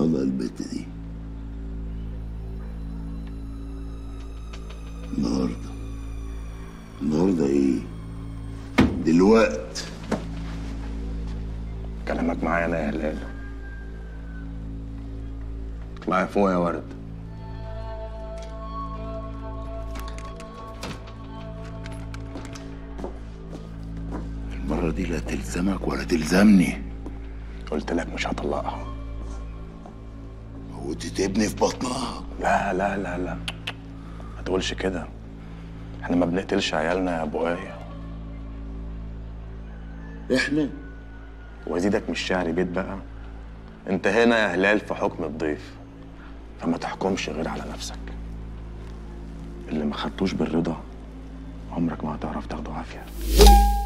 طلع البت دي النهارده النهارده ايه دلوقت كلامك معايا انا يا هلال اطلعي فوق يا ورد المرة دي لا تلزمك ولا تلزمني قلت لك مش هطلقها وتتبني في بطنها لا لا لا لا ما تقولش كده احنا ما بنقتلش عيالنا يا ابو ايه احنا وازيدك مش شعري بيت بقى انت هنا يا هلال في حكم الضيف فما تحكمش غير على نفسك اللي ما خدتوش بالرضا عمرك ما هتعرف تاخده عافيه